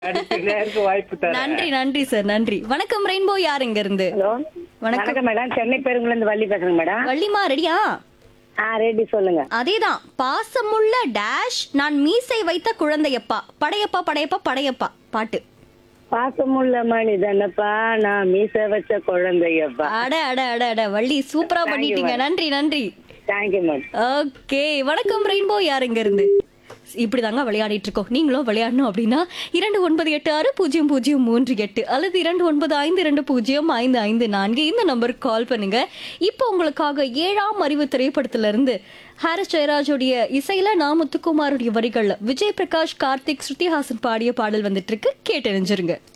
அடுத்த நேருக்கு வாய்ப்பு தரேன் நன்றி நன்றி சார் நன்றி வணக்கம் ரெயின்போ யார் இங்க இருந்து ஹலோ வணக்கம். வணக்கம் மேடம் சென்னை பெருங்குல இருந்து வள்ளி பேசுறேன் மேடம் வள்ளிமா ரெடியா ஆ ரெடி சொல்லுங்க அதேதான் பாசமுள்ள டேஷ் நான் மீசை வைத்த குழந்தையப்பா படையப்பா படையப்பா படையப்பா பாட்டு பாசமுள்ள மனிதனப்பா நான் மீச வச்ச குழந்தையப்பா அட அட அட அட வள்ளி சூப்பரா பண்ணிட்டீங்க நன்றி நன்றி தேங்க்யூ மேடம் ஓகே வணக்கம் ரெயின்போ யார் இங்க இருந்து இப்படிதாங்க விளையாடிட்டு இருக்கோம் நீங்களும் விளையாடணும் அப்படின்னா இரண்டு ஒன்பது எட்டு ஆறு பூஜ்ஜியம் பூஜ்ஜியம் மூன்று எட்டு அல்லது இரண்டு ஒன்பது ஐந்து இரண்டு பூஜ்ஜியம் ஐந்து ஐந்து நான்கு இந்த நம்பருக்கு கால் பண்ணுங்க இப்போ உங்களுக்காக ஏழாம் அறிவு திரைப்படத்துல இருந்து ஹாரிஸ் ஜெயராஜோடைய இசையில நா முத்துக்குமாருடைய வரிகள்ல விஜய் பிரகாஷ் கார்த்திக் ஸ்ருதிஹாசன் பாடிய பாடல் வந்துட்டு இருக்கு கேட்டறிஞ்சிருங்க